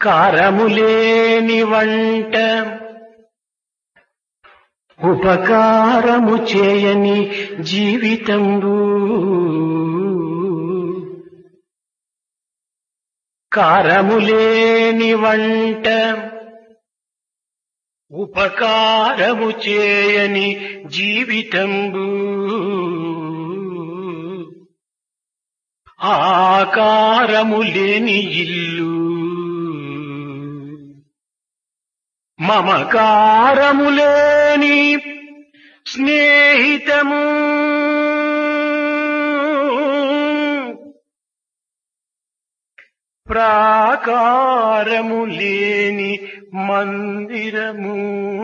కారములేని వంట ఉపకారము చేయని జీవితంబు కారములేని వంట ఉపకారము చేయని జీవితంబు ఆకారము లేని ఇల్లు మమకారము లేని స్నేహితము ప్రాకారము లేని మందిరము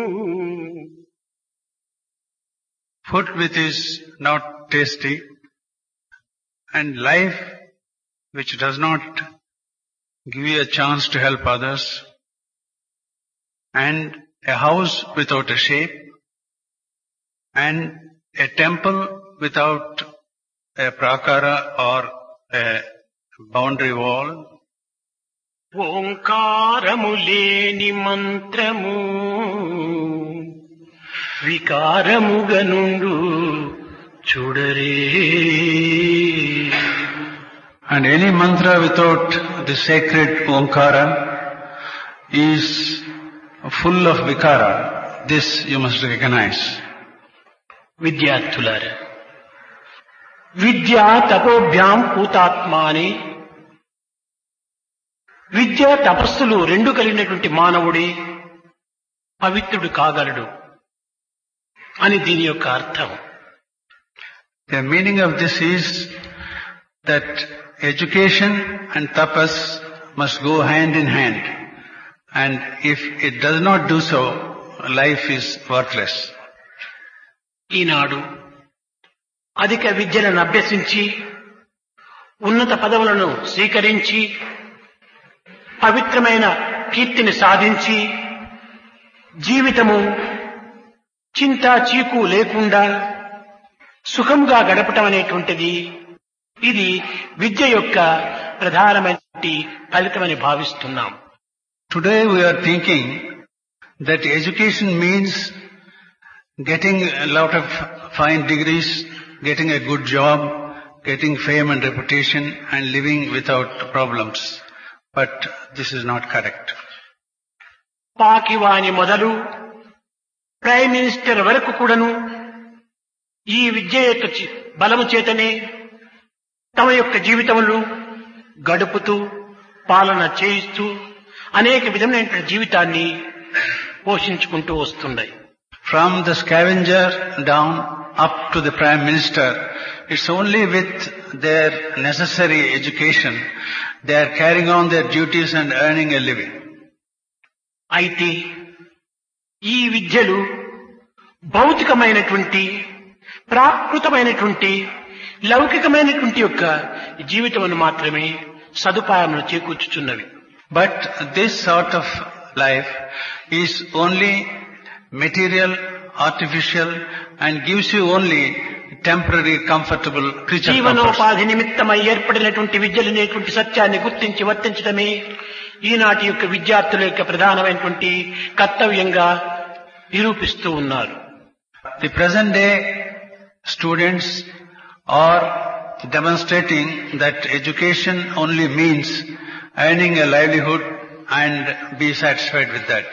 Food which is not tasty and life which does not give you a chance to help others and a house without a shape and a temple without a prakara or a boundary wall ఓంకారము లేని మంత్రము వికారముగనుండు చూడరే and any mantra without the sacred Omkara is full of vikara. This you must recognize. విద్యార్థులారా విద్యా తపోభ్యాం పూతాత్మాని విద్య తపస్సులు రెండు కలిగినటువంటి మానవుడే పవిత్రుడు కాగలడు అని దీని యొక్క అర్థం The meaning of this is that education and tapas must go hand in hand. And if it does not do so, life is worthless. ఈనాడు అధిక విద్యలను అభ్యసించి ఉన్నత పదవులను స్వీకరించి పవిత్రమైన కీర్తిని సాధించి జీవితము చింత చీకు లేకుండా సుఖంగా గడపటం అనేటువంటిది ఇది విద్య యొక్క ప్రధానమైనటువంటి ఫలితమని భావిస్తున్నాం Today we are thinking that education means getting a lot of fine degrees, getting a good job, getting fame and reputation and living without problems. But this is not correct. పాకివాని మొదలు ప్రైమ్ మినిస్టర్ వరకు కూడాను ఈ విద్య యొక్క చి- బలము చేతనే తమ యొక్క జీవితములు గడుపుతూ పాలన చేయిస్తూ అనేక విధమైనటువంటి జీవితాన్ని పోషించుకుంటూ వస్తున్నాయి From the scavenger down up to the Prime Minister, it's only with their necessary education they are carrying on their duties and earning a living. అయితే ఈ విద్యలు భౌతికమైనటువంటి ప్రాకృతమైనటువంటి లౌకికమైనటువంటి యొక్క జీవితమును మాత్రమే సదుపాయమును చేకూర్చుచున్నవి But this sort of life is only material, artificial and gives you only temporary comfortable creature comforts. జీవనోపాధి నిమిత్తమై ఏర్పడినటువంటి విద్యలనేటువంటి సత్యాన్ని గుర్తించి వర్తించడమే ఈనాటి యొక్క విద్యార్థుల యొక్క ప్రధానమైనటువంటి కర్తవ్యంగా నిరూపిస్తూ ఉన్నారు The present day students are demonstrating that education only means earning a livelihood and be satisfied with that.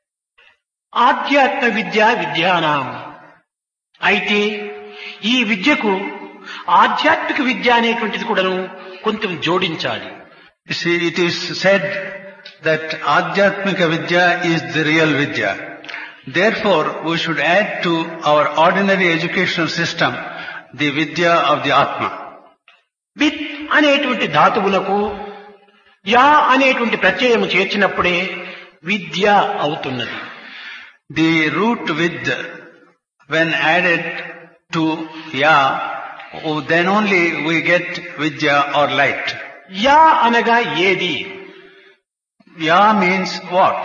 ఆధ్యాత్మ విద్య విద్యానాం అయితే ఈ విద్యకు ఆధ్యాత్మిక విద్య అనేటువంటిది కూడాను కొంచెం జోడించాలి You see, it is said that Adhyatmika Vidya is the real Vidya. Therefore, we should add to our ordinary educational system the Vidya of the Atma. విత్ అనేటువంటి ధాతువులకు యా అనేటువంటి ప్రత్యయము చేర్చినప్పుడే విద్య అవుతున్నది The root vid, when added to ya, oh, then only we get vidya or light. యా అనగా ఏది Ya means what?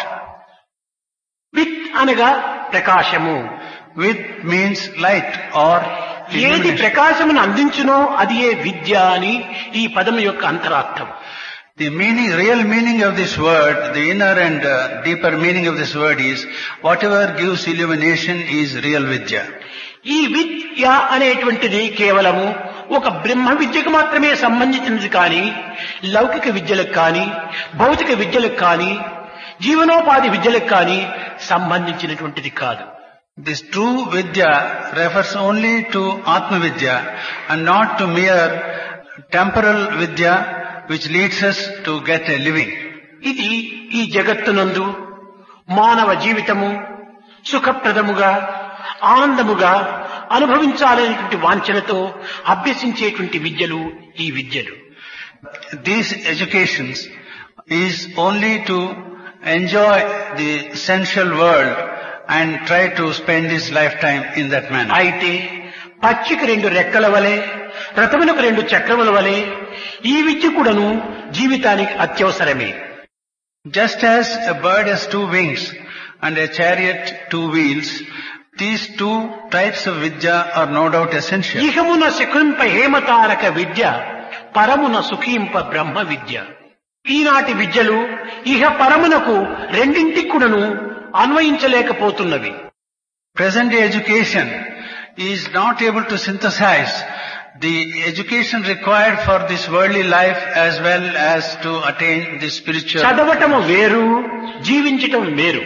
With అనగా ప్రకాశము With means light or ఏది illumination. ప్రకాశమును అందించునో అది ఏ విద్య అని ఈ పదం యొక్క అంతరార్థం The meaning, real meaning of this word, the inner and uh, deeper meaning of this word is, whatever gives illumination is real vidya. ఈ విద్య అనేటువంటిది కేవలము ఒక బ్రహ్మ విద్యకు మాత్రమే సంబంధించినది కానీ లౌకిక విద్యలకు కానీ భౌతిక విద్యలకు కానీ జీవనోపాధి విద్యలకు కానీ సంబంధించినటువంటిది కాదు This true vidya refers only to Atma Vidya and not to mere temporal vidya which leads us to get a living. ఇది ఈ జగత్తునందు మానవ జీవితము సుఖప్రదముగా ఆనందముగా అనుభవించాలనేటువంటి వాంఛనతో అభ్యసించేటువంటి విద్యలు ఈ విద్యలు These educations is only to enjoy the sensual world and try to spend his lifetime in that manner. అయితే పక్షికి రెండు రెక్కల వలె రథములకు రెండు చక్రముల వలె ఈ విద్య కూడాను జీవితానికి అత్యవసరమే Just as a bird has two wings and a chariot two wheels, these two types of vidya are no doubt essential. ఇహమున సుఖింప హేమతారక విద్య పరమున సుఖింప బ్రహ్మ విద్య ఈనాటి విద్యలు ఇహ పరమునకు రెండింటికి కూడాను అన్వయించలేకపోతున్నవి Present day education is not able to synthesize the education required for this worldly life as well as to attain the spiritual. చదవటము వేరు జీవించటం వేరు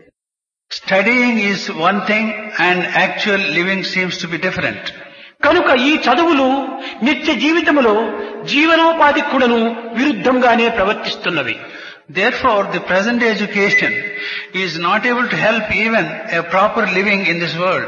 Studying is one thing and actual living seems to be different. కనుక ఈ చదువులు నిత్య జీవితములో జీవనోపాధి కూడాను విరుద్ధంగానే ప్రవర్తిస్తున్నవి Therefore, the present day education is not able to help even a proper living in this world.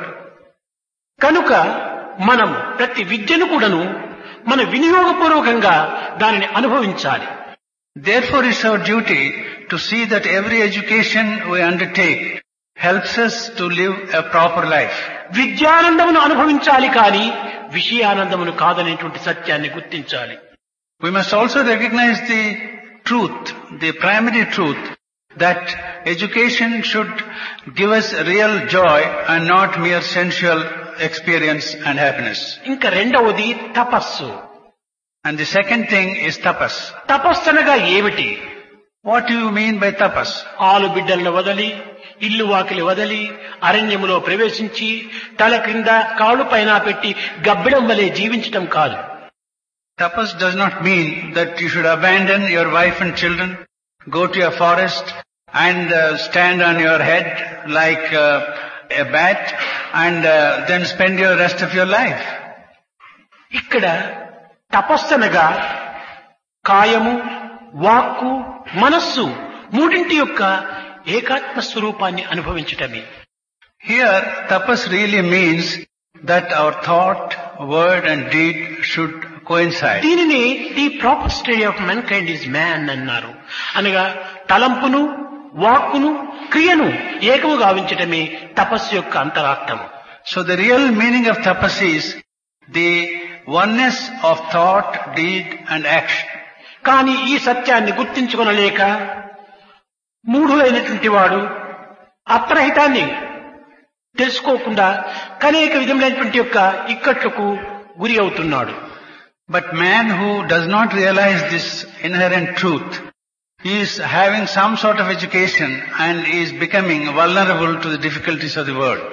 కనుక మనం ప్రతి విద్యను కూడాను మన వినియోగపూర్వకంగా దానిని అనుభవించాలి Therefore, it's our duty to see that every education we undertake helps us to live a proper life. విద్యానందమును అనుభవించాలి కానీ విషయానందమును కాదనేటువంటి సత్యాన్ని గుర్తించాలి We must also recognize the truth, the primary truth, that education should give us real joy and not mere sensual experience and happiness. ఇంకా రెండవది తపస్సు And the second thing is tapas. తపస్సు అనగా ఏమిటి What do you mean by tapas? ఆలు బిడ్డలను వదలి ఇల్లు వాకిలి వదలి అరణ్యములో ప్రవేశించి తల క్రింద కాళ్ళు పైన పెట్టి గబ్బిడం వలె జీవించటం కాదు Tapas does not mean that you should abandon your wife and children, go to a forest and uh, stand on your head like uh, a bat and uh, then spend your rest of your life. ఇక్కడ తపస్సనగా కాయము వాక్కు మనస్సు మూడింటి యొక్క ఏకాత్మ స్వరూపాన్ని అనుభవించటమే Here, tapas really means that our thought, word and deed should coincide. దీనిని the proper study of mankind is man అన్నారు అనగా తలంపును వాక్కును క్రియను ఏకము గావించటమే తపస్సు యొక్క అంతరార్థము So the real meaning of tapas is the oneness of thought, deed and action. కానీ ఈ సత్యాన్ని గుర్తించుకొనలేక మూఢులైనటువంటి వాడు అప్రహితాన్ని తెలుసుకోకుండా అనేక విధములైనటువంటి యొక్క ఇక్కట్లకు గురి అవుతున్నాడు But man who does not realize this inherent truth is having some sort of education and is becoming vulnerable to the difficulties of the world.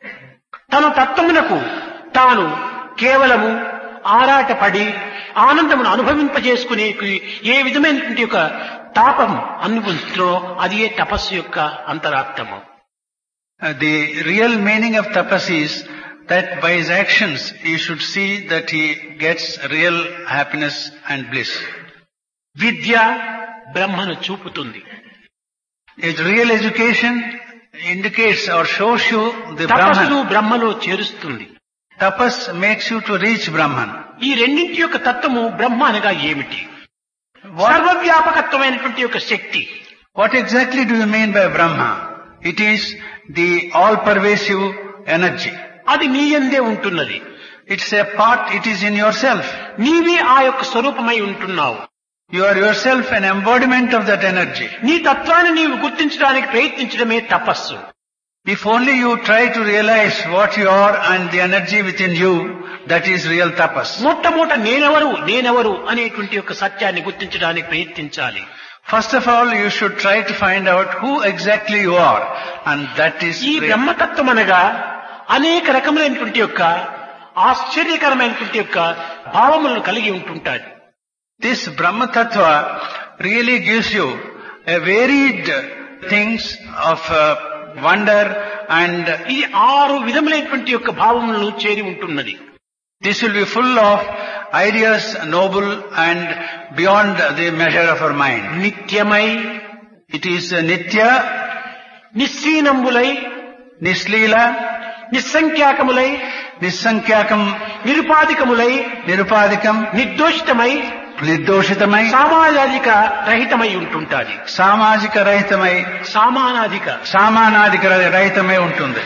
తన తత్వమునకు తాను కేవలము ఆరాటపడి ఆనందమును అనుభవింపజేసుకునే ఏ విధమైనటువంటి యొక్క తాపం అనుభవించో అది ఏ తపస్సు యొక్క అంతరార్థము Uh, the real meaning of tapas is that by his actions he should see that he gets real happiness and bliss. విద్య బ్రహ్మను చూపుతుంది A real education indicates or shows you the తపస్సు Brahman. బ్రహ్మలో చేరుస్తుంది Tapas makes you to reach Brahman. ఈ రెండింటి యొక్క తత్వము బ్రహ్మ అనగా ఏమిటి What, సర్వవ్యాపకత్వమైనటువంటి యొక్క శక్తి what exactly do you mean by Brahma? It is the all-pervasive energy. అది నీ యందే ఉంటున్నది It's a part, it is in yourself. నీవే ఆ యొక్క స్వరూపమై ఉంటున్నావు You are yourself an embodiment of that energy. నీ తత్వాన్ని నీవు గుర్తించడానికి ప్రయత్నించడమే తపస్సు If only you try to realize what you are and the energy within you, that is real tapas. మొట్టమొదట నేనెవరు నేనెవరు అనేటువంటి యొక్క సత్యాన్ని గుర్తించడానికి ప్రయత్నించాలి First of all, you should try to find out who exactly you are, and that is ఈ real. బ్రహ్మతత్వం అనగా అనేక రకములైనటువంటి యొక్క ఆశ్చర్యకరమైనటువంటి యొక్క భావములను కలిగి ఉంటుంటాది This Brahma Tattva really gives you a varied things of uh, wonder and ఇది ఆరు విధములైనటువంటి యొక్క భావములను చేరి ఉంటున్నది this will be full of ideas, noble and beyond the measure of our mind. నిత్యమై It is uh, Nitya, నిస్సీనంబులై Nisleela, నిస్సంఖ్యాకములై Nisankyakam, నిరుపాధికములై Nirupadikam, నిర్దోషితమై నిర్దోషితమై సామాజిక రహితమై ఉంటుంటాది సామాజిక రహితమై సామానాధిక సామానాధిక రహితమై ఉంటుంది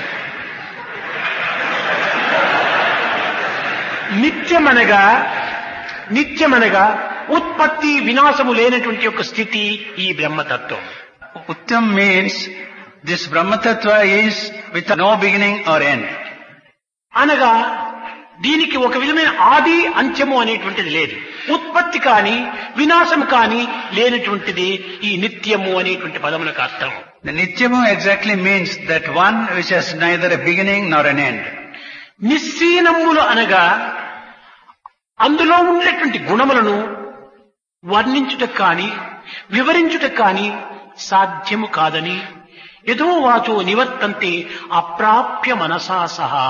నిత్యమనగా నిత్యమనగా ఉత్పత్తి వినాశము లేనటువంటి యొక్క స్థితి ఈ బ్రహ్మతత్వం Uttam means this Brahmatattva is with no beginning or end. అనగా దీనికి ఒక విధమైన ఆది అంత్యము అనేటువంటిది లేదు ఉత్పత్తి కాని వినాశం కాని లేనటువంటిది ఈ నిత్యము అనేటువంటి పదములకు అర్థం The Nityamu exactly means that one which has neither a beginning nor an end. నిస్సీనములు అనగా అందులో ఉండేటువంటి గుణములను వర్ణించుటకు కాని వివరించుటకు కాని సాధ్యము కాదని ఏదో వాచో నివర్తంతే అప్రాప్య మనసా సహా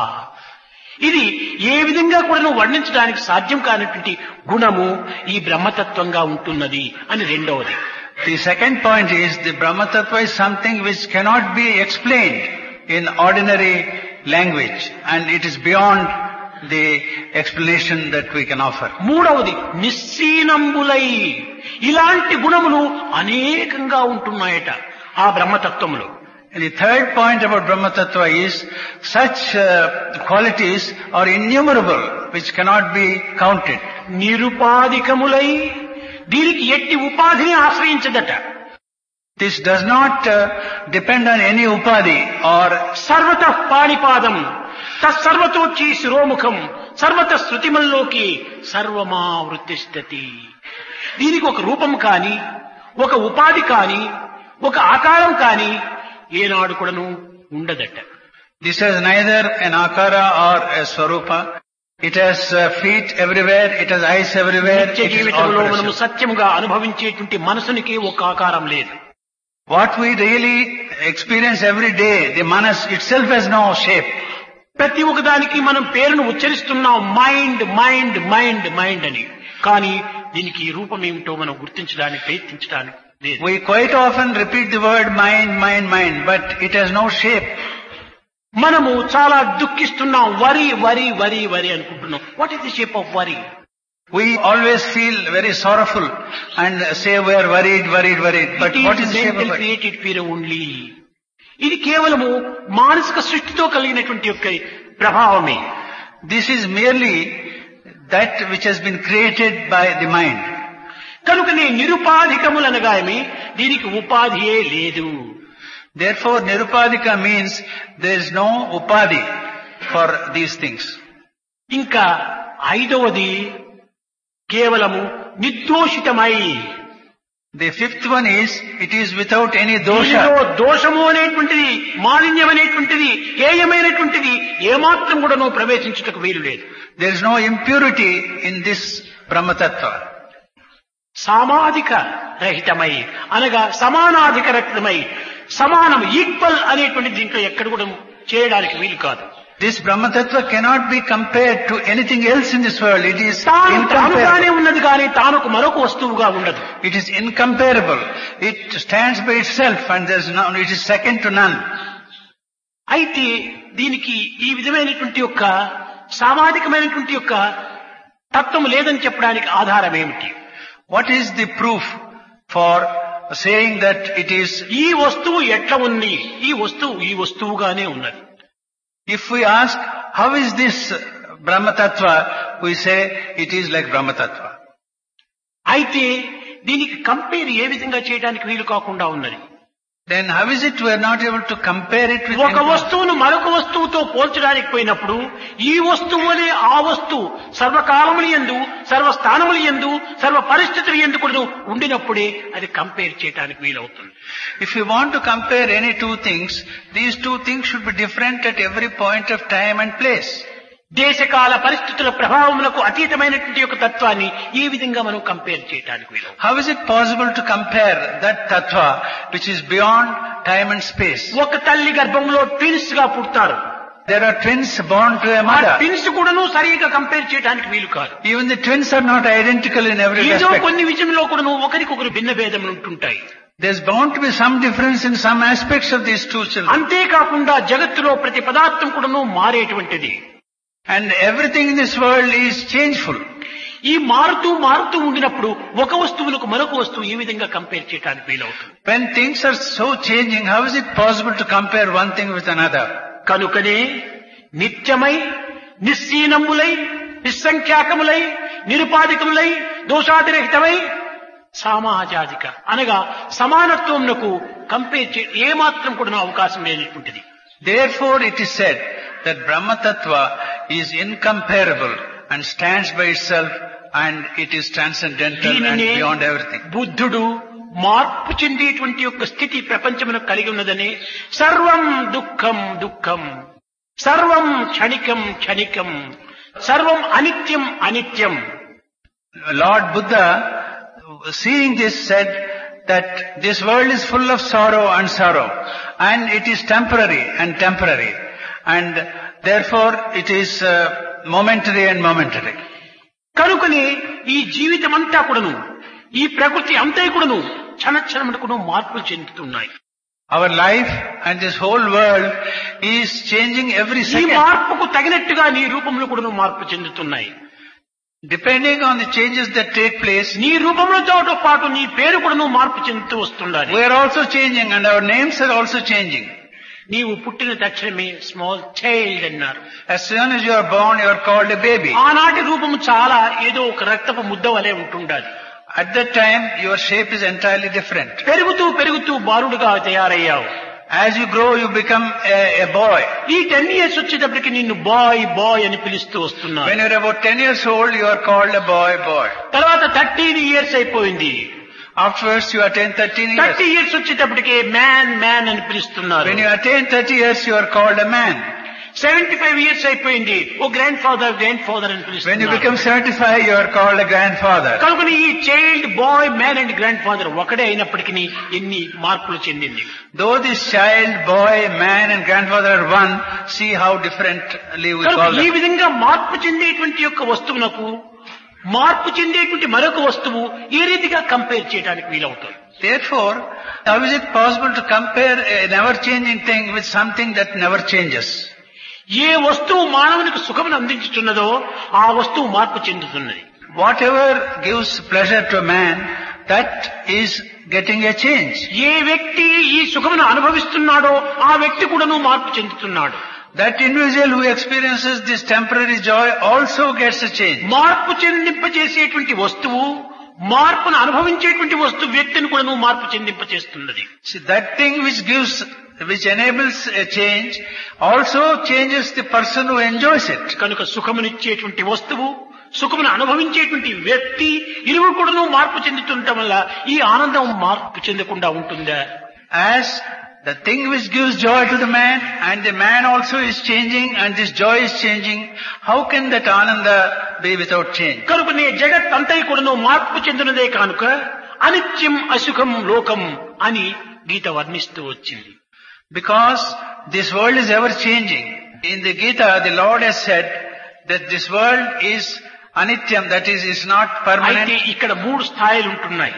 ఇది ఏ విధంగా కూడా వర్ణించడానికి సాధ్యం కానటువంటి గుణము ఈ బ్రహ్మతత్వంగా ఉంటున్నది అని రెండవది The second point is the Brahmatattva is something which cannot be explained in ordinary language and it is beyond the explanation that we can offer. మూడవది నిస్సీనంబులై ఇలాంటి గుణములు అనేకంగా ఉంటున్నాయట ఆ బ్రహ్మతత్వములో And the third point about Brahma Tattva is such uh, qualities are innumerable which cannot be counted. నిరుపాధికములై దీనికి ఎట్టి ఉపాధిని ఆశ్రయించదట This does not uh, depend on any upadhi or సర్వత పాణిపాదం తత్సర్వతోచ్చి శిరోముఖం సర్వత శృతిమల్లోకి సర్వమా వృత్తిష్టతి దీనికి ఒక రూపం కాని ఒక ఉపాధి కాని ఒక ఆకారం కాని ఏనాడు కూడాను ఉండదట this has neither an akara or a swarupa. It has uh, feet everywhere, it has eyes everywhere, నిత్య it is all జీవితంలో మనము present. సత్యముగా అనుభవించేటువంటి మనసునికి ఒక ఆకారం లేదు What we really experience every day, the manas itself has no shape. ప్రతి ఒక్కదానికి మనం పేరును ఉచ్చరిస్తున్నాం మైండ్ మైండ్ మైండ్ మైండ్ అని కానీ దీనికి ఈ రూపం ఏమిటో మనం గుర్తించడానికి ప్రయత్నించడానికి లేదు We quite often repeat the word mind, mind, mind, but it has no shape. మనము చాలా దుఃఖిస్తున్నాం వరి వరి వరి వరి అనుకుంటున్నాం what is the shape of worry We always feel very sorrowful and say we are worried, worried, worried. But what is the shape of it? Created fear only ఇది కేవలము మానసిక సృష్టితో కలిగినటువంటి యొక్క ప్రభావమే This is merely that which has been created by the mind. కనుకనే నిరుపాధికములనగానే దీనికి ఉపాధియే లేదు Therefore, Nirupadika means there is no upadhi for these things. ఇంకా ఐదవది కేవలము నిర్దోషితమై The fifth one is, it is without any దీనిలో dosha. దోషము అనేటువంటిది మాలిన్యం అనేటువంటిది హేయమైనటువంటిది ఏమాత్రం కూడా నువ్వు ప్రవేశించుటకు వీలు లేదు There is no impurity in this Brahma Tattva. సామాజిక రహితమై అనగా సమానాధిక రహితమై సమానం ఈక్వల్ అనేటువంటి దీంట్లో ఎక్కడ కూడా చేయడానికి వీలు కాదు This Brahma Tattva cannot be compared to anything else in this world. It is తాను తానుగానే incomparable. ఉన్నది కానీ తానుకు మరొక వస్తువుగా ఉండదు It is incomparable. It stands by itself and there is no, it is second to none. అయితే దీనికి ఈ విధమైనటువంటి యొక్క సామాజికమైనటువంటి యొక్క తత్వం లేదని చెప్పడానికి ఆధారం ఏమిటి What is the proof for saying that it is, ఈ వస్తువు ఎట్లా ఉంది ఈ వస్తువు ఈ వస్తువుగానే ఉన్నది if we ask, how is this Brahma Tattva, we say it is like Brahma Tattva. అయితే దీనికి కంపేర్ ఏ విధంగా చేయడానికి వీలు కాకుండా ఉన్నది then how is it we are not able to compare it with ఒక anything? వస్తువును మరొక వస్తువుతో పోల్చడానికి పోయినప్పుడు ఈ వస్తువునే ఆ వస్తువు సర్వకాలములు ఎందు సర్వస్థానములు ఎందు సర్వ పరిస్థితులు ఎందు కూడా ఉండినప్పుడే అది కంపేర్ చేయడానికి వీలవుతుంది If you want to compare any two things, these two things should be different at every point of time and place. దేశకాల పరిస్థితుల ప్రభావములకు అతీతమైనటువంటి యొక్క తత్వాన్ని ఈ విధంగా మనం కంపేర్ చేయడానికి వీలు How is it possible to compare that tattva which is beyond time and space? ఒక తల్లి గర్భంలో ట్విన్స్ గా పుడతారు There are twins born to a ah mother. Twins కూడాను సరిగా కంపేర్ చేయడానికి వీలు కాదు Even the twins are not identical in every ఏదో respect. కొన్ని విషయంలో కూడాను ఒకరికొకరు భిన్న భేదములు ఉంటుంటాయి There's bound to be some difference in some aspects of these two children. అంతేకాకుండా జగత్తులో ప్రతి పదార్థం కూడాను మారేటువంటిది And everything in this world is changeful. ఈ మారుతూ మారుతూ ఉండినప్పుడు ఒక వస్తువులకు మరొక వస్తువు ఈ విధంగా కంపేర్ చేయడానికి వీలవుతుంది When things are so changing, how is it possible to compare one thing with another? కనుకనే నిత్యమై నిస్సీనములై నిస్సంఖ్యాకములై నిరుపాధికములై దోషాతిరహితమై సామాజాదిక అనగా సమానత్వమునకు కంపేర్ చే ఏమాత్రం కూడా అవకాశం లేనటువంటిది Therefore it is said that Brahma Tattva is incomparable and stands by itself and it is transcendental and దీనినే beyond everything. బుద్ధుడు మార్పు చెందేటువంటి యొక్క స్థితి ప్రపంచమునకు కలిగి ఉన్నదని సర్వం దుఃఖం దుఃఖం సర్వం క్షణికం క్షణికం సర్వం అనిత్యం అనిత్యం Lord Buddha, seeing this, said that this world is full of sorrow and sorrow and it is temporary and temporary and therefore it is uh, momentary and momentary. కనుకనే ఈ జీవితం అంతా కూడాను ఈ ప్రకృతి అంతా కూడాను క్షణక్షణమునకును మార్పులు చెందుతున్నాయి Our life and this whole world is changing every ఈ second. మార్పుకు తగినట్టుగా నీ రూపంలో కూడాను మార్పు చెందుతున్నాయి Depending on the changes that take place, నీ రూపంలో పాటు నీ పేరు కూడాను మార్పు చెందుతూ వస్తుండాలి we are also changing and our names are also changing. నీవు పుట్టిన తక్షణమే స్మాల్ చైల్డ్ అన్నారు As soon as you are born, you are called a baby. ఆనాటి రూపము చాలా ఏదో ఒక రక్తపు ముద్ద వలె ఉంటుండాలి At that time, your shape is entirely different. పెరుగుతూ పెరుగుతూ బాలుడుగా తయారయ్యావు As you grow, you become a, a boy. ఈ టెన్ ఇయర్స్ వచ్చేటప్పటికి నిన్ను బాయ్ బాయ్ అని పిలుస్తూ వస్తున్నారు When you are about 10 years old, you are called a boy, boy. తర్వాత థర్టీన్ ఇయర్స్ అయిపోయింది Afterwards, you attain 13 years. Thirty years వచ్చేటప్పటికి man man అని పిలుస్తున్నారు When you attain 30 years, you are called a man. Seventy five years అయిపోయింది ఓ grandfather grandfather అని When you పిలుస్తున్నారు become 75, you are called a grandfather. కనుక ఈ child boy man and grandfather ఒకటే అయినప్పటికీ ఎన్ని మార్పులు చెందింది Though this child, boy, man and grandfather are one, see how differently we కనుక call ఈ them. విధంగా మార్పు చెందేటువంటి యొక్క వస్తువునకు మార్పు చెందేటువంటి మరొక వస్తువు ఏ రీతిగా కంపేర్ చేయడానికి వీలవుతుంది Therefore, how is it possible to compare a never-changing thing with something that never changes? ఏ వస్తువు మానవునికి సుఖమును అందించుతున్నదో ఆ వస్తువు మార్పు చెందుతున్నది Whatever gives pleasure to a man, that is getting a change. ఏ వ్యక్తి ఈ సుఖమును అనుభవిస్తున్నాడో ఆ వ్యక్తి కూడాను మార్పు చెందుతున్నాడు That individual who experiences this temporary joy also gets a change. మార్పు చెందింపచేసేటువంటి వస్తువు మార్పును అనుభవించేటువంటి వస్తువు వ్యక్తిని కూడాను మార్పు చెందింపచేస్తున్నది See, that thing which gives, which enables a change also changes the person who enjoys it. కనుక సుఖమునిచ్చేటువంటి వస్తువు సుఖమును అనుభవించేటువంటి వ్యక్తి ఇరువురు కూడాను మార్పు చెందుతుండటం వల్ల ఈ ఆనందం మార్పు చెందకుండా ఉంటుందా As the thing which gives joy to the man and the man also is changing and this joy is changing, how can that ananda be without change? కనుక నీ జగత్ అంతై కూడాను మార్పు చెందినదే కానుక అనిత్యం అసుఖం లోకం అని గీత వర్ణిస్తూ వచ్చింది Because this world is ever changing. In the Gita, the Lord has said that this world is anityam, that is, is not అయితే permanent. ఇక్కడ మూడు స్థాయిలు ఉంటున్నాయి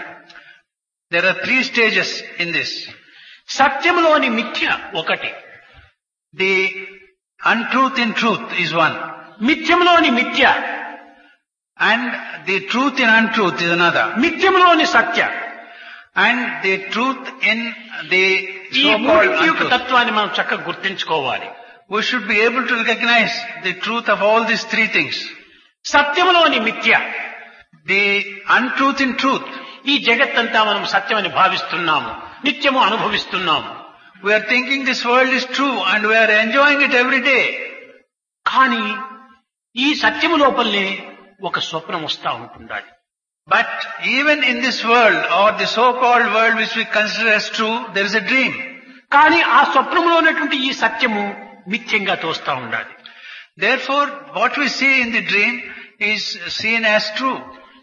There are three stages in this. సత్యంలోని మిథ్య ఒకటి The untruth in truth is one. మిథ్యంలోని మిథ్య And the truth in untruth is another. మిథ్యంలోని Satya And the truth in the ఈ so-called మూడింటి యొక్క untruth. తత్వాన్ని మనం చక్కగా గుర్తించుకోవాలి We should be able to recognize the truth of all these three things. సత్యములోని మిథ్య The untruth in truth. ఈ జగత్తంతా మనం సత్యమని భావిస్తున్నాము నిత్యము అనుభవిస్తున్నాము We are thinking this world is true and we are enjoying it every day. కానీ ఈ సత్యము లోపలనే ఒక స్వప్నం వస్తా ఉంటుండాలి But even in this world or the so-called world which we consider as true, there is a dream. కానీ ఆ స్వప్నంలో ఉన్నటువంటి ఈ సత్యము మిథ్యంగా తోస్తా ఉండాలి Therefore, what we see in the dream is seen as true.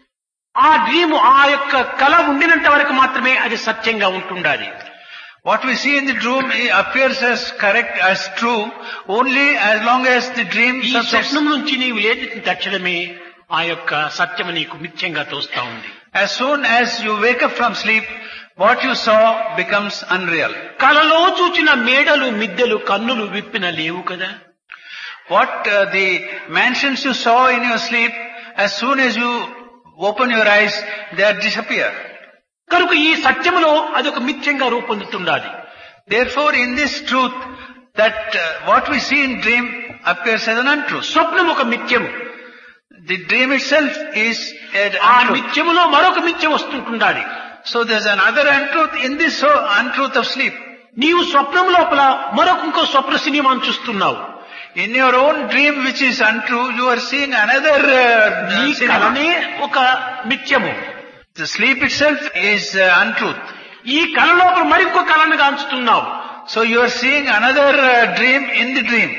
ఆ డ్రీము ఆ యొక్క కళ ఉండినంత వరకు మాత్రమే అది సత్యంగా ఉంటుండాలి What we see in the dream eh, appears as correct, as true, only as long as the dream ఈ subsists. స్వప్నం నుంచి నీవు లేచిన తక్షణమే ఆ యొక్క సత్యము నీకు మిథ్యంగా తోస్తా ఉంది As soon as you wake up from sleep, what you saw becomes unreal. కలలో చూచిన మేడలు మిద్దెలు కన్నులు విప్పిన లేవు కదా What uh, the mansions you saw in your sleep, as soon as you open your eyes, they disappear. కనుక ఈ సత్యములో అదొక మిథ్యంగా రూపొందుతుండాలి Therefore, in this truth, that uh, what we see in dream appears as an untruth. స్వప్నం ఒక మిథ్యము The dream itself is an ఆ untruth. మిథ్యములో మరొక మిథ్యం వస్తుంటుండాలి So there's another untruth in this so untruth of sleep. నీవు స్వప్నం లోపల మరొక ఇంకో స్వప్న సినిమాను చూస్తున్నావు In your own dream which is untrue, you are seeing another నీ uh, cinema. కలనే ఒక మిథ్యము The sleep itself is uh, untruth. ఈ కళ లోపల మరింకో కళను కాంచుతున్నావు So you are seeing another uh, dream in the dream.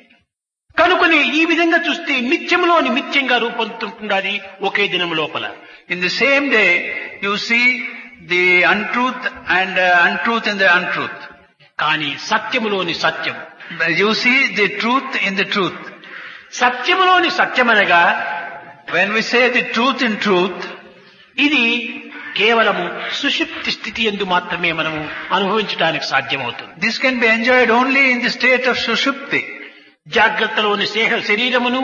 కనుకొని ఈ విధంగా చూస్తే మిథ్యములోని మిథ్యంగా రూపొందుతుంటుండాలి ఒకే దినం లోపల In the same day, you see the untruth and uh, untruth in the untruth. కానీ సత్యములోని సత్యం You see the truth in the truth. సత్యములోని సత్యమనగా When we say the truth in truth, ఇది కేవలము సుషుప్తి స్థితి ఎందు మాత్రమే మనము అనుభవించడానికి సాధ్యమవుతుంది this can be enjoyed only in the state of sushupti. జాగ్రత్తలోని సేహ శరీరమును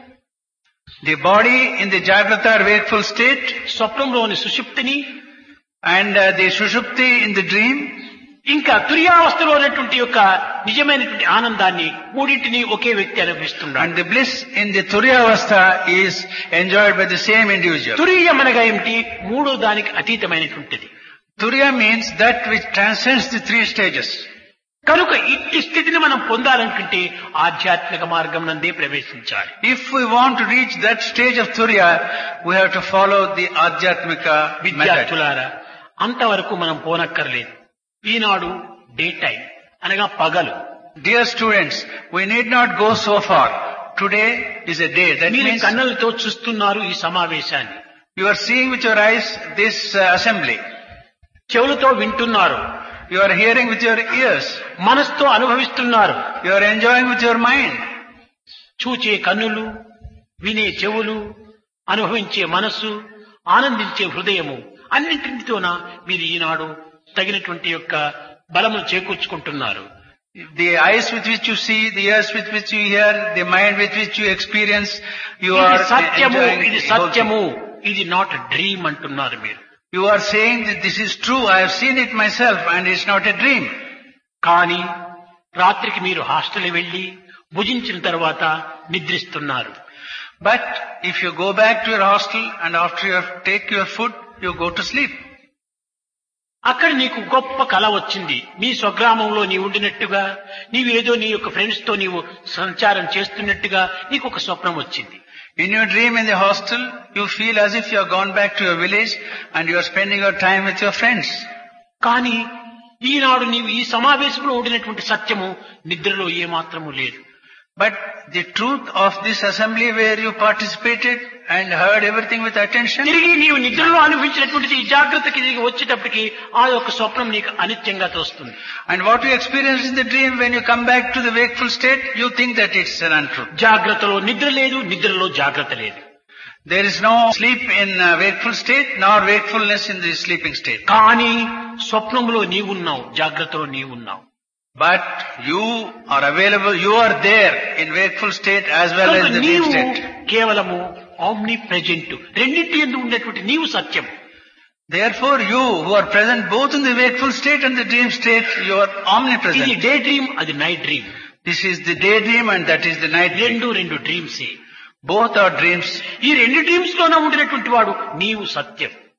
The body in the jagrata or wakeful state స్వప్నంలోని సుషుప్తిని and uh, the sushupti in the dream ఇంకా తుర్యావస్థలో ఉన్నటువంటి యొక్క నిజమైనటువంటి ఆనందాన్ని మూడింటిని ఒకే వ్యక్తి అనుభవిస్తున్నాడు and the bliss in the turyavastha is enjoyed by the same individual. తురీయం అనగా ఏమిటి మూడో దానికి అతీతమైనటువంటిది Turiya means that which transcends the three stages. కనుక ఇట్టి స్థితిని మనం పొందాలనుకుంటే ఆధ్యాత్మిక మార్గం నందే ప్రవేశించాలి If we want to reach that stage of Turiya, we have to follow the Adhyatmika method. విద్యార్థులారా అంతవరకు మనం పోనక్కర్లేదు ఈనాడు డే టైం అనగా పగలు Dear students, we need not go so far. Today is a day. That మీరు means కన్నులతో చూస్తున్నారు ఈ సమావేశాన్ని you are seeing with your eyes this uh, assembly. చెవులతో వింటున్నారు You are hearing with your ears. మనసుతో అనుభవిస్తున్నారు You are enjoying with your mind. చూచే కన్నులు వినే చెవులు అనుభవించే మనస్సు ఆనందించే హృదయము అన్నింటితోన మీరు ఈనాడు తగినటువంటి యొక్క బలము చేకూర్చుకుంటున్నారు The eyes with which you see, the ears with which you hear, the mind with which you experience, you ఇది are సత్యము enjoying ఇది the whole thing. సత్యము ఇది నాట్ డ్రీమ్ అంటున్నారు మీరు You are saying that this is true. I have seen it myself and it's not a dream. కానీ రాత్రికి మీరు హాస్టల్ వెళ్లి భుజించిన తర్వాత నిద్రిస్తున్నారు But if you go back to your hostel and after you have take your food, you go to sleep. అక్కడ నీకు గొప్ప కళ వచ్చింది నీ స్వగ్రామంలో నీ ఉండినట్టుగా నీవేదో నీ యొక్క ఫ్రెండ్స్ తో నీవు సంచారం చేస్తున్నట్టుగా నీకు ఒక స్వప్నం వచ్చింది In your dream in the hostel, you feel as if you have gone back to your village and you are spending your time with your friends. కానీ ఈనాడు నీవు ఈ సమావేశంలో ఉండినటువంటి సత్యము నిద్రలో ఏమాత్రము లేదు But the truth of this assembly where you participated and heard everything with attention, తిరిగి నీవు నిద్రలో అనుభవించినటువంటిది ఈ జాగ్రత్తకి తిరిగి వచ్చేటప్పటికి ఆ యొక్క స్వప్నం నీకు అనిత్యంగా తోస్తుంది and what you experienced in the dream when you come back to the wakeful state, you think that it's an untruth. జాగ్రత్తలో నిద్ర లేదు నిద్రలో జాగ్రత్త లేదు There is no sleep in uh, wakeful state nor wakefulness in the sleeping state. కానీ స్వప్నంలో నీవున్నావు జాగ్రత్తలో నీవున్నావు But you are available, you are there in wakeful state as well as కనుక in the dream నీవు state. కేవలము omnipresent రెండింటి ఎందు ఉండేటువంటి నీవు సత్యం Therefore you who are present both in the wakeful state and the dream state, you are ఇది omnipresent. Daydream అది night dream This is the daydream and that is the night dream. రెండు రెండు డ్రీమ్సే Both are dreams. ఈ రెండు dreams లోనే ఉండినటువంటి వాడు నీవు సత్యం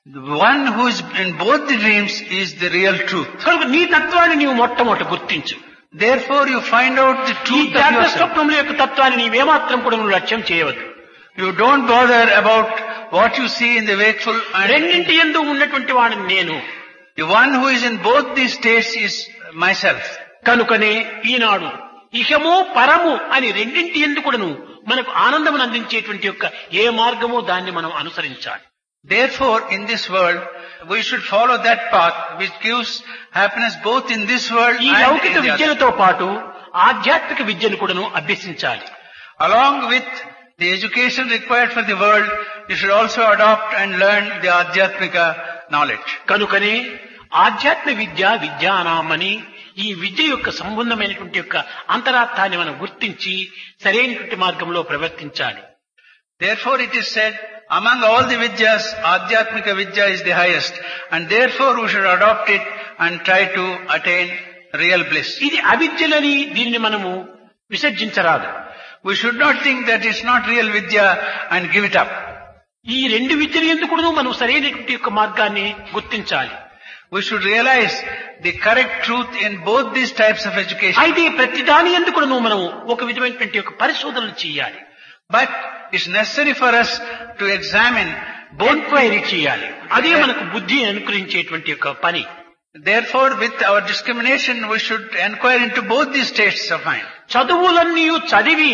The one who is in both the dreams is the real truth. కనుక నీ తత్వాన్ని నీవు మొట్టమొదట గుర్తించు Therefore you find out the ఈ truth of జాగ్రత్త yourself. స్వప్నముల యొక్క తత్వాన్ని నీవేమాత్రం కూడా నువ్వు లక్ష్యం చేయవద్దు You don't bother about what you see in the wakeful and రెండింటి ఎందు ఉన్నటువంటి వాడిని నేను the one who is in both these states is myself. కనుకనే ఈనాడు ఇహము పరము అని రెండింటి ఎందుకును మనకు ఆనందమును అందించేటువంటి యొక్క ఏ మార్గమో దాన్ని మనం అనుసరించాలి Therefore, in this world, we should follow that path which gives happiness both in this world ఈ and లౌకిక in the other. విద్యలతో పాటు ఆధ్యాత్మిక విద్యను కూడాను అభ్యసించాలి Along with the education required for the world, you should also adopt and learn the Adhyatmika knowledge. కనుకనే ఆధ్యాత్మ విద్య విద్యానామని ఈ విద్య యొక్క సంబంధమైనటువంటి యొక్క అంతరార్థాన్ని మనం గుర్తించి సరైనటువంటి మార్గంలో ప్రవర్తించాలి Therefore it is said, among all the vidyas, Adhyatmika vidya is the highest. And therefore we should adopt it and try to attain real bliss. ఇది అవిద్యలని దీనిని మనము విసర్జించరాదు We should not think that it's not real vidya and give it up. ఈ రెండు విద్యలు ఎందుకు మనం సరైనటువంటి యొక్క మార్గాన్ని గుర్తించాలి We should realize the correct truth in both these types of education. అయితే ప్రతి దాని ఎందుకు మనం ఒక విధమైనటువంటి యొక్క పరిశోధనలు చేయాలి But it's necessary for us to examine both. Enquiry చేయాలి అదే మనకు బుద్ధి అనుకరించేటువంటి యొక్క పని Therefore, with our discrimination, we should inquire into both these states of mind. చదువులన్నీ చదివి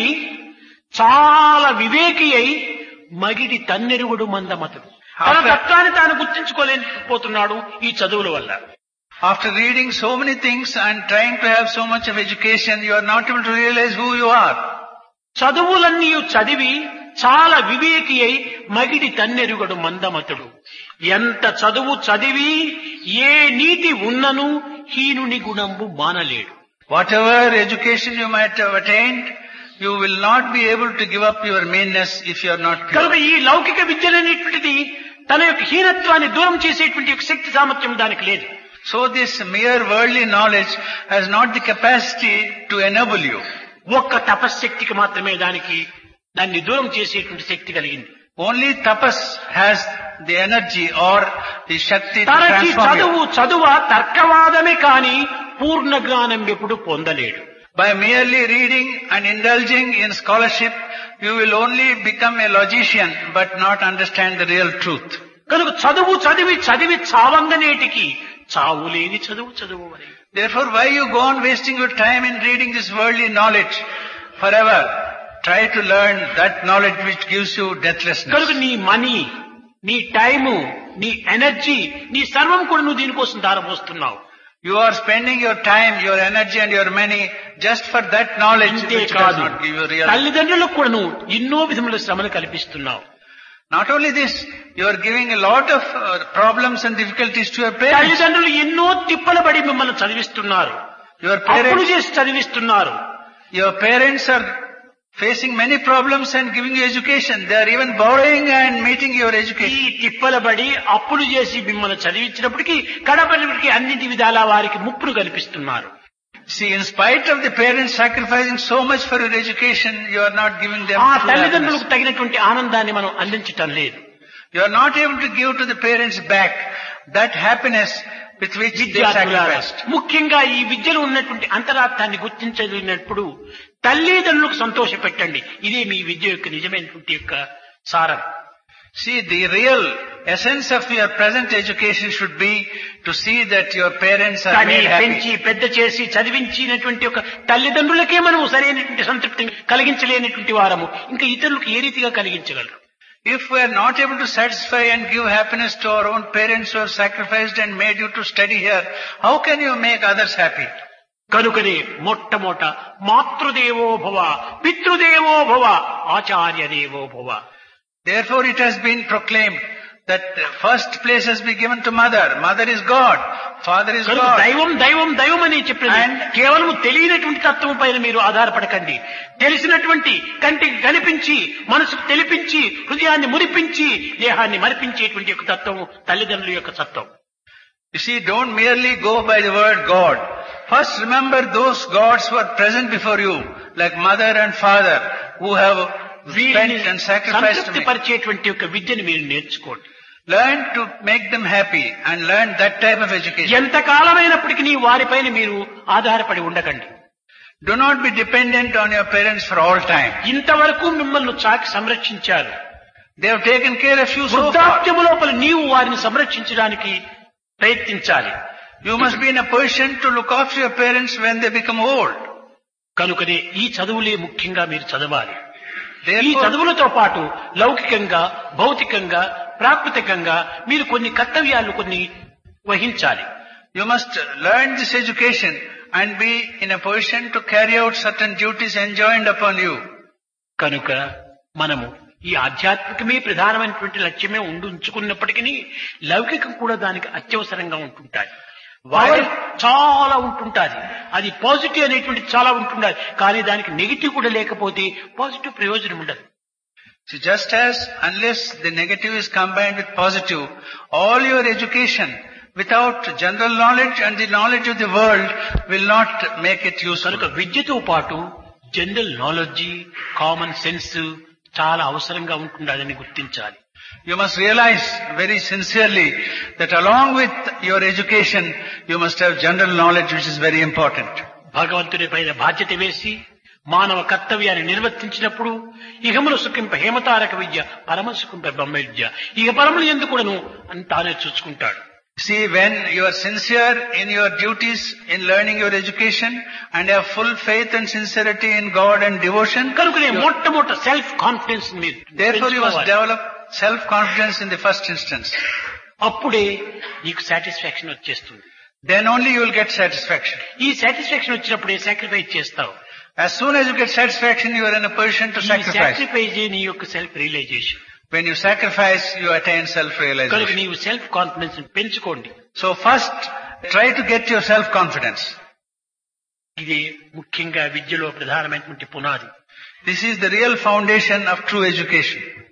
చాలా వివేకి అయి మగిడి తన్నెరుగుడు మందమతుడు తన After- తత్వాన్ని తాను గుర్తించుకోలేకపోతున్నాడు ఈ చదువుల వల్ల After reading so many things and trying to have so much of education, you are not able to realize who you are. చదువులన్నీ చదివి చాలా వివేకి అయి మగిడి తన్నెరుగడు మందమతుడు ఎంత చదువు చదివి ఏ నీతి ఉన్నను హీనుని గుణంబు మానలేడు Whatever education you might have attained, you will not be able to give up your meanness if you are not pure. కనుక ఈ లౌకిక విద్యలనేటువంటిది తన యొక్క హీనత్వాన్ని దూరం చేసేటువంటి యొక్క శక్తి సామర్థ్యం దానికి లేదు So this mere worldly knowledge has not the capacity to enable you. ఒక్క తపశ్శక్తికి మాత్రమే దానికి దాన్ని దూరం చేసేటువంటి శక్తి కలిగింది Only tapas has the energy or the shakti to తనకి transform you. చదువు చదువ తర్కవాదమే కాని పూర్ణ జ్ఞానం ఎప్పుడు పొందలేడు By merely reading and indulging in scholarship, you will only become a logician but not understand the real truth. కనుక చదువు చదివి చదివి చావంగనేటికి చావు లేని చదువు చదువు అని Therefore, why you go on wasting your time in reading this worldly knowledge forever? Try to learn that knowledge which gives you కనుక deathlessness. నీ మనీ నీ టైము నీ ఎనర్జీ నీ సర్వం కూడా నువ్వు దీనికోసం దారపోస్తున్నావు You are spending your time, your energy and your money just for that knowledge ఇంతే which does కాదు not give you real. తల్లిదండ్రులకు కూడా నువ్వు ఎన్నో విధముల శ్రమను కల్పిస్తున్నావు Not only this, you are giving a lot of uh, problems and difficulties to your parents. తల్లిదండ్రులు ఎన్నో తిప్పలు పడి మిమ్మల్ని చదివిస్తున్నారు Your అప్పులు parents, చేసి చదివిస్తున్నారు your parents are facing many problems and giving you education. They are even borrowing and meeting your ఈ education. తిప్పల పడి అప్పులు చేసి మిమ్మల్ని చదివించినప్పటికీ కడపటికి అన్నిటి విధాల వారికి ముప్పును కల్పిస్తున్నారు See, in spite of the parents sacrificing so much for your education, you are not giving them ఆ true తల్లిదండ్రులకు happiness. తగినటువంటి ఆనందాన్ని మనం అందించటం లేదు You are not able to give to the parents back that happiness with which they విద్యార్థులారా, sacrificed. ముఖ్యంగా ఈ విద్యలో ఉన్నటువంటి అంతరార్థాన్ని గుర్తించగలిగినప్పుడు తల్లిదండ్రులకు సంతోష పెట్టండి ఇదే మీ విద్య యొక్క నిజమైనటువంటి యొక్క సారం See, the real essence of your present education should be to see that your parents are కానీ made happy. పెంచి పెద్ద చేసి చదివించినటువంటి ఒక తల్లిదండ్రులకే మనం సరైనటువంటి సంతృప్తి కలిగించలేనటువంటి వారము ఇంకా ఇతరులకు ఏ రీతిగా కలిగించగలరు If we are not able to satisfy and give happiness to our own parents who have sacrificed and made you to study here, how can you make others happy? కనుకనే మొట్టమొదట మాతృదేవో భవ పితృదేవో భవ ఆచార్య దేవో భవ Therefore it has been proclaimed that the first place has been given to mother. Mother is God. Father is కనుక God. దైవం దైవం దైవం అని చెప్పింది And- కేవలం తెలియనటువంటి తత్వం పైన మీరు ఆధారపడకండి తెలిసినటువంటి కంటికి కనిపించి మనసుకు తెలిపించి హృదయాన్ని మురిపించి దేహాన్ని మరిపించేటువంటి యొక్క తత్వం తల్లిదండ్రుల యొక్క తత్వం You see, don't merely go by the word God. First remember those gods who are present before you, like mother and father, who have వీరిని spent and sacrificed to సంతృప్తి me. పరిచేటువంటి యొక్క విద్యను మీరు నేర్చుకోండి Learn to make them happy and learn that type of education. ఎంత కాలమైనప్పటికీ వారిపైన మీరు ఆధారపడి ఉండకండి Do not be dependent on your parents for all time. ఇంతవరకు మిమ్మల్ని చాకి సంరక్షించారు They have taken care of you so far. వృద్ధాప్యము లోపల నీవు వారిని సంరక్షించడానికి ప్రయత్నించాలి You must be in a position to look after your parents when they become old. కనుకనే ఈ చదువులే ముఖ్యంగా మీరు చదవాలి ఈ Therefore, చదువులతో పాటు లౌకికంగా భౌతికంగా ప్రాకృతికంగా మీరు కొన్ని కర్తవ్యాలు కొన్ని వహించాలి you must learn this education and be in a position to carry out certain duties enjoined upon you. కనుక మనము ఈ ఆధ్యాత్మికమే ప్రధానమైనటువంటి లక్ష్యమే ఉండి ఉంచుకున్నప్పటికీ లౌకికం కూడా దానికి అత్యవసరంగా ఉంటుంటాయి పవర్ చాలా ఉంటుంటాది అది పాజిటివ్ అనేటువంటి చాలా ఉంటుండాలి కానీ దానికి నెగిటివ్ కూడా లేకపోతే పాజిటివ్ ప్రయోజనం ఉండదు So just as unless the negative is combined with positive, all your education without general knowledge and the knowledge of the world will not make it useful. కనుక విద్యతో పాటు జనరల్ నాలెడ్జ్ కామన్ సెన్స్ చాలా అవసరంగా ఉంటుండదని గుర్తించాలి You must realize very sincerely that along with your education, you must have general knowledge which is very important. భగవంతుని పైన బాధ్యత వేసి మానవ కర్తవ్యాన్ని నిర్వర్తించినప్పుడు ఇహములు సుఖింప హేమతారక విద్య పరమ సుఖింప బ్రహ్మ విద్య ఇక పరములు ఎందుకుడను అని తానే చూసుకుంటాడు See, when you are sincere in your duties in learning your education and have full faith and sincerity in God and devotion, కనుకనే మొట్టమొదట సెల్ఫ్ కాన్ఫిడెన్స్ మీరు therefore you must పెంచుకోవాలి. develop self-confidence in the first instance. అప్పుడే నీకు satisfaction వచ్చేస్తుంది Then only you will get satisfaction. ఈ satisfaction వచ్చినప్పుడే sacrifice చేస్తావు As soon as you get satisfaction, you are in a position to ఈ sacrifice. Sacrifice నీ యొక్క self realisation When you sacrifice, you attain కనుక self-realization. నీవు self confidence పెంచుకోండి So first, try to get your self-confidence. ఇది ముఖ్యంగా విద్యలో ప్రధానమైనటువంటి పునాది This is the real foundation of true education.